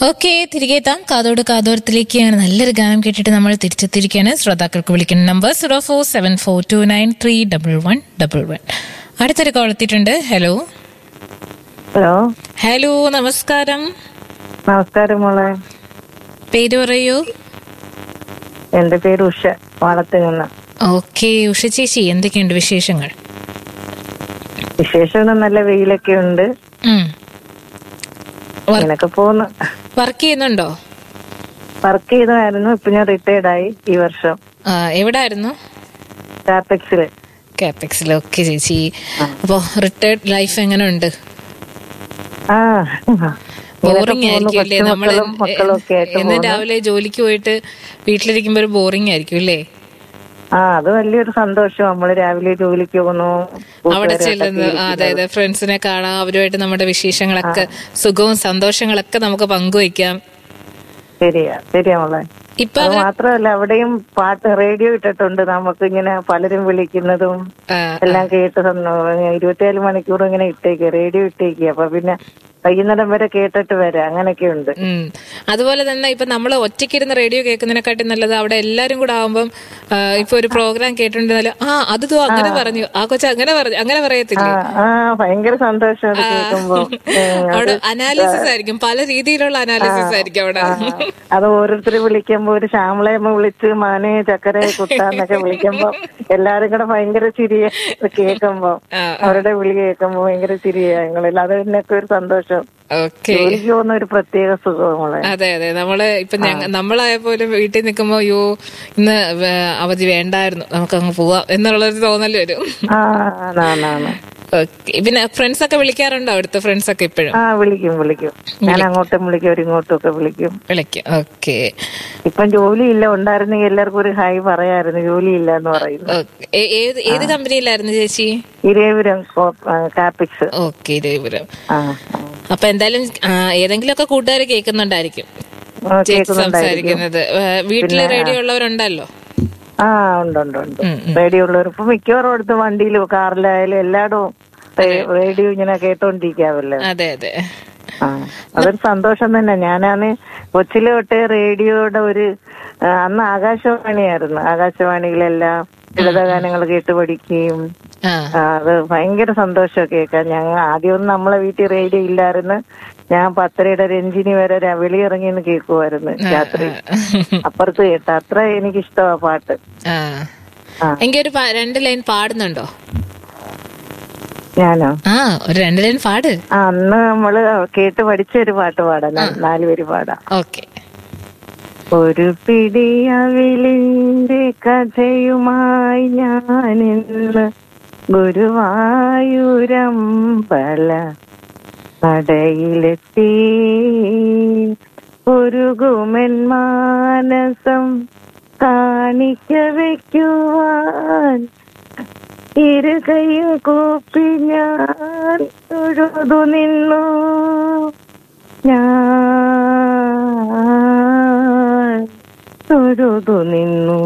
Okay തിരികെ എത്താം കാതോട് കാതോരത്തിലേക്കാണ് നല്ലൊരു ഗാനം കേട്ടിട്ട് നമ്മൾ തിരിച്ചെത്തിയിരിക്കുകയാണ് ശ്രോതാക്കൾക്ക് വിളിക്കുന്ന number zero four seven four two nine three double one double one അടുത്തൊരു കോൾ എത്തിയിട്ടുണ്ട് ഹലോ ഹലോ ഹലോ നമസ്കാരം നമസ്കാരം മോളെ പേര് പറയൂ എന്റെ പേര് ഉഷ വളത്തുനിന്ന് ഓക്കെ ഉഷ ചേച്ചി എന്തൊക്കെയുണ്ട് വിശേഷങ്ങൾ വിശേഷം നല്ല വെയിലൊക്കെ ഉണ്ട് ഉം. വർ- ഇങ്ങനൊക്കെ പോകുന്നു വർക്ക് ചെയ്യുന്നുണ്ടോ വർക്ക് ചെയ്തായിരുന്നു ഇപ്പൊ ഞാൻ റിട്ടയർഡ് ആയി ഈ വർഷം ആ, എവിടായിരുന്നു ടാപ്പെക്സില് കാപ്പെക്സിൽ ഓക്കെ ചേച്ചി അപ്പോ റിട്ടയർഡ് ലൈഫ് എങ്ങനെ ഉണ്ട് ആ ബോറിംഗ് ആയിരിക്കും അല്ലേ നമ്മള് മക്കളും മക്കളും ഒക്കെ ആയിട്ട് എന്നും പോകുന്നു രാവിലെ ജോലിക്ക് പോയിട്ട് വീട്ടിലിരിക്കുമ്പോ ഒരു ബോറിംഗ് ആയിരിക്കും അല്ലേ ആ അത് വലിയൊരു സന്തോഷം നമ്മള് രാവിലെ ജോലിക്ക് പോകുന്നു അവിടെ കൂട്ടുകാരായിട്ടൊക്കെ ചെല്ലുന്നു ഇരിക്കുന്നു. അതെ അതെ ഫ്രണ്ട്സിനെ കാണാം അവരുമായിട്ട് നമ്മുടെ വിശേഷങ്ങളൊക്കെ സുഖവും സന്തോഷങ്ങളൊക്കെ നമുക്ക് പങ്കുവയ്ക്കാം ശരിയാ ശരിയാ മോളെ ഇപ്പൊ അത് മാത്രമല്ല അവിടെയും പാട്ട് റേഡിയോ ഇട്ടിട്ടുണ്ട് നമുക്ക് ഇങ്ങനെ പലരും വിളിക്കുന്നതും ആ, എല്ലാം കേട്ട് തന്നു ഇരുപത്തിയേഴ് മണിക്കൂർ ഇങ്ങനെ ഇട്ടേക്ക് റേഡിയോ ഇട്ടേക്ക് അപ്പൊ പിന്നെ വൈകുന്നേരം വരെ കേട്ടിട്ട് വരാം അങ്ങനെയൊക്കെ ഉണ്ട് ഉം. അതുപോലെ തന്നെ ഇപ്പൊ നമ്മൾ ഒറ്റയ്ക്കിരുന്ന് റേഡിയോ കേൾക്കുന്നതിനെക്കാട്ടി നല്ലത് അവിടെ എല്ലാരും കൂടെ ആവുമ്പം ആ, ഇപ്പൊ ഒരു പ്രോഗ്രാം കേട്ടിട്ടുണ്ടെന്നാല് ആ അത് തോ അങ്ങനെ പറഞ്ഞു ആ കൊച്ചു അങ്ങനെ പറഞ്ഞു അങ്ങനെ ആ പറയത്തില്ലേ ആ ഭയങ്കര സന്തോഷം അത് കേൾക്കുമ്പോ ഉം, അവിടെ അനാലിസിസ് ആയിരിക്കും പല രീതിയിലുള്ള അനാലിസിസ് ആയിരിക്കും അവിടെ അത് ഓരോരുത്തർ വിളിക്കുമ്പോ ഒരു ശ്യാമളയമ്മ വിളിച്ച് മാനെ ചക്കര കുത്താന്നൊക്കെ വിളിക്കുമ്പോ എല്ലാരും കൂടെ ഭയങ്കര ചിരിയ കേൾക്കുമ്പോ ആ. അവരുടെ വിളി കേൾക്കുമ്പോ ഭയങ്കര ചിരിയാ ഞങ്ങളിൽ അത് തന്നെയൊക്കെ ഒരു സന്തോഷം ഓക്കെ ജോലിക്ക് പോകുന്ന ഒരു പ്രത്യേക സുഖം നമ്മളെ അതെ അതെ നമ്മള് ഇപ്പൊ ഞങ്ങ നമ്മളായ പോലും വീട്ടിൽ നിൽക്കുമ്പോ അയ്യോ ഇന്ന് വേ- അവധി വേണ്ടായിരുന്നു നമുക്ക് അങ്ങ് പോവാം എന്നുള്ളൊരു തോന്നൽ വരും ആ ആണാണ് ഓക്കെ പിന്നെ ഫ്രണ്ട്സ് ഒക്കെ വിളിക്കാറുണ്ടോ അവിടുത്തെ ഫ്രണ്ട്സ് ഒക്കെ ഇപ്പോഴും ആ വിളിക്കും വിളിക്കും ഞാൻ അങ്ങോട്ടും വിളിക്കും അവരിങ്ങോട്ടും ഒക്കെ വിളിക്കും വിളിക്കും ഓക്കെ ഇപ്പം ജോലിയില്ല ഉണ്ടായിരുന്നെങ്കിൽ എല്ലാവർക്കും ഒരു ഹായ് പറയായിരുന്നു ജോലിയില്ല എന്ന് പറയുന്നു ഏത് ഏത് കമ്പനിയിലായിരുന്നു ചേച്ചി ഇരേപുരം കാപ്പിക്സ് ഓക്കെ ഇരേപുരം ആ ആ. അപ്പൊ എന്തായാലും ആ, ഏതെങ്കിലുമൊക്കെ കൂട്ടുകാർ കേൾക്കുന്നുണ്ടായിരിക്കും ആ, ചേച്ചി കേൾക്കുന്നുണ്ടായിരിക്കും സംസാരിക്കുന്നത് ഏ, വീട്ടില് റേഡിയോ ഉള്ളവരുണ്ടല്ലോ ആ ഉണ്ട് ഉണ്ട് ഉണ്ട് ഉം, ഉം. റേഡിയോ ഉള്ളവർ ഇപ്പൊ മിക്കവാറും അടുത്ത് വണ്ടിയിലും കാറിലായാലും എല്ലായിടവും റേ- റേഡിയോ ഇങ്ങനെ കേട്ടോണ്ടിരിക്കാവല്ലോ അതെ അതെ ആ അതൊരു സന്തോഷം തന്നെ ഞാനാണ് കൊച്ചിലെ തൊട്ടേ റേഡിയോയുടെ ഒരു ആ, അന്ന് ആകാശവാണിയായിരുന്നു ആകാശവാണിയിലെല്ലാം ലളിതഗാനങ്ങൾ കേട്ട് പഠിക്കുകയും ആ ആ, അത് ഭയങ്കര സന്തോഷം കേൾക്കാൻ ഞങ്ങൾ ആദ്യമൊന്നും നമ്മളെ വീട്ടിൽ റേഡിയോ ഇല്ലായിരുന്നു ഞാൻ പത്തരയുടെ രഞ്ജിനി വരെ ര- വെളിയിറങ്ങിന്ന് കേൾക്കുമായിരുന്നു രാത്രി അപ്പുറത്ത് കേട്ട അത്ര എനിക്ക് ഇഷ്ടമാ പാട്ട് ആ ആ എങ്കിൽ ഒരു പ- രണ്ട് ലൈൻ പാടുന്നുണ്ടോ ഞാനോ ആ ഒരു രണ്ട് ലൈൻ പാട് ആ അന്ന് നമ്മള് കേട്ട് പഠിച്ച ഒരു പാട്ട് പാടാം നാ- നാല് പേര് പാടാം ഓക്കെ ഒരു പിടിയവിളിന്റെ കഥയുമായി ഞാനിന്ന് ഗുരുവായൂരമ്പല നടയിലെത്തി ഒരു ഗുമൻ മാനസം കാണിക്ക വയ്ക്കുവാൻ ഇരുകയും കൂപ്പി ഞാൻ തൊഴുതു നിന്നു ഞാൻ തൊഴുതു നിന്നു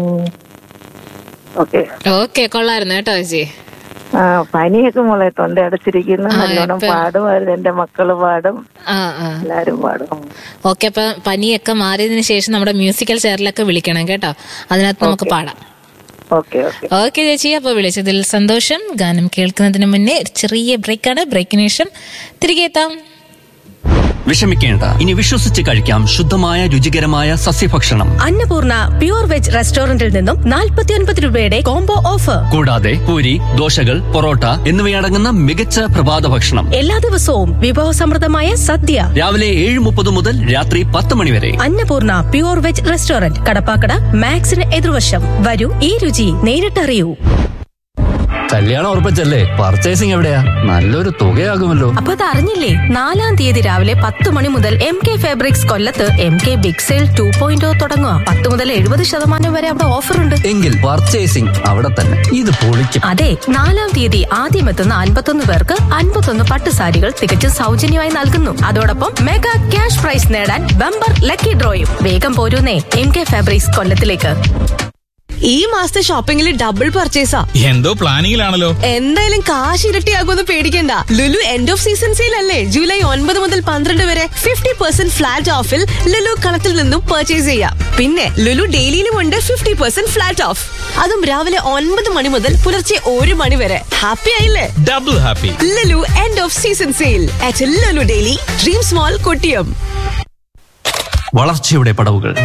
ഓക്കെ ഓക്കെ കൊള്ളായിരുന്നു കേട്ടോ ചേച്ചി ആ പനിയൊക്കെ മോളെ തൊണ്ട അടച്ചിരിക്കുന്നു ആ, നല്ലോണം ഇപ്പൊ- പാടുമായിരുന്നു എന്റെ മക്കള് പാടും ആ ആ എല്ലാരും പാടും ഓക്കെ അപ്പൊ പനിയൊക്കെ മാറിയതിനു ശേഷം നമ്മുടെ മ്യൂസിക്കൽ ചെയറിലൊക്കെ വിളിക്കണം കേട്ടോ അതിനകത്ത് നമുക്ക് പാടാം ഓക്കെ ഓക്കെ ഓക്കെ ചേച്ചി അപ്പൊ വിളിച്ചതിൽ സന്തോഷം ഗാനം കേൾക്കുന്നതിന് മുന്നേ ഒരു ചെറിയ ബ്രേക്കാണ് ബ്രേക്കിന് ശേഷം തിരികെ എത്താം വിഷമിക്കേണ്ട ഇനി വിശ്വസിച്ച് കഴിക്കാം ശുദ്ധമായ രുചികരമായ സസ്യഭക്ഷണം അന്നപൂർണ പ്യൂർ വെജ് റെസ്റ്റോറന്റിൽ നിന്നും 49 രൂപയുടെ കോംബോ ഓഫർ കൂടാതെ പൂരി ദോശകൾ പൊറോട്ട എന്നിവയടങ്ങുന്ന മികച്ച പ്രഭാത ഭക്ഷണം എല്ലാ ദിവസവും വിഭവസമൃദ്ധമായ സദ്യ രാവിലെ ഏഴ് മുപ്പത് മുതൽ രാത്രി പത്ത് മണി വരെ Annapurna pure veg restaurant Kadappakada മാക്സിന് എതിർവശം വരൂ ഈ രുചി നേരിട്ടറിയൂ കല്യാണം ഉറപ്പിച്ചല്ലേ പർച്ചേസിംഗ് എവിടെയാ നല്ലൊരു തുകയാകുമല്ലോ അപ്പൊ അത് അറിഞ്ഞില്ലേ നാലാം തീയതി രാവിലെ പത്ത് മണി മുതൽ എം കെ ഫാബ്രിക്സ് കൊല്ലത്ത് M K big sale two point തുടങ്ങുക പത്ത് മുതൽ എഴുപത് ശതമാനം വരെ അവിടെ ഓഫർ ഉണ്ട് എങ്കിൽ പർച്ചേസിംഗ് അവിടെ തന്നെ ഇത് പൊളിക്കും അതെ നാലാം തീയതി ആദ്യം എത്തുന്ന അൻപത്തൊന്ന് പേർക്ക് അൻപത്തൊന്ന് പട്ടുസാരികൾ തികച്ചും സൗജന്യമായി നൽകുന്നു അതോടൊപ്പം മെഗാ ക്യാഷ് പ്രൈസ് നേടാൻ ബമ്പർ ലക്കി ഡ്രോയും വേഗം പോരൂന്നേ എം കെ ഫാബ്രിക്സ് കൊല്ലത്തിലേക്ക് ഈ മാസത്തെ ഷോപ്പിംഗിൽ ഡബിൾ പർച്ചേസാ എന്തോ പ്ലാനിങ്ങിലാണല്ലോ എന്തായാലും കാശ് ഇരട്ടിയാകുമെന്ന് പേടിക്കണ്ട Lulu end of season sale അല്ലേ ജൂലൈ ഒൻപത് മുതൽ പന്ത്രണ്ട് വരെ ഫിഫ്റ്റി പെർസെന്റ് ഫ്ലാറ്റ് ഓഫിൽ ലുലു കളത്തിൽ നിന്നും പർച്ചേസ് ചെയ്യാം പിന്നെ ലുലു ഡെയിലിയിലും ഉണ്ട് ഫിഫ്റ്റി പെർസെന്റ് ഫ്ലാറ്റ് ഓഫ് അതും രാവിലെ ഒൻപത് മണി മുതൽ പുലർച്ചെ ഒരു മണി വരെ ഹാപ്പി ആയില്ലേ double happy Lulu end of season sale at Lulu daily dream small Kottiyam വളർച്ചയുടെ പടവുകൾ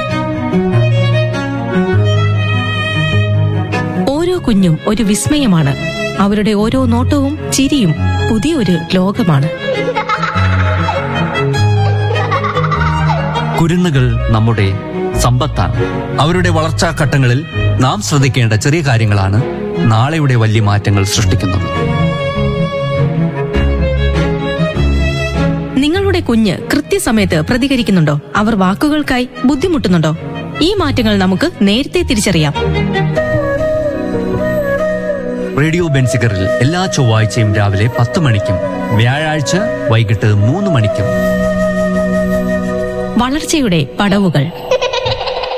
ഓരോ കുഞ്ഞും ഒരു വിസ്മയമാണ് അവരുടെ ഓരോ നോട്ടവും ചിരിയും പുതിയൊരു ലോകമാണ് കുരുന്നുകൾ നമ്മുടെ സമ്പത്താണ് അവരുടെ വളർച്ചാ ഘട്ടങ്ങളിൽ നാം ശ്രദ്ധിക്കേണ്ട ചെറിയ കാര്യങ്ങളാണ് നാളെയുടെ വലിയ മാറ്റങ്ങൾ സൃഷ്ടിക്കുന്നത് നിങ്ങളുടെ കുഞ്ഞ് കൃത്യസമയത്ത് പ്രതികരിക്കുന്നുണ്ടോ അവർ വാക്കുകൾക്കായി ബുദ്ധിമുട്ടുന്നുണ്ടോ ഈ മാറ്റങ്ങൾ നമുക്ക് നേരത്തെ തിരിച്ചറിയാം റേഡിയോ ബെൻസിക്കറിൽ എല്ലാ ചൊവ്വാഴ്ചയും രാവിലെ പത്ത് മണിക്കും വ്യാഴാഴ്ച വൈകിട്ട് മൂന്ന് മണിക്കും വളർച്ചയുടെ പടവുകൾ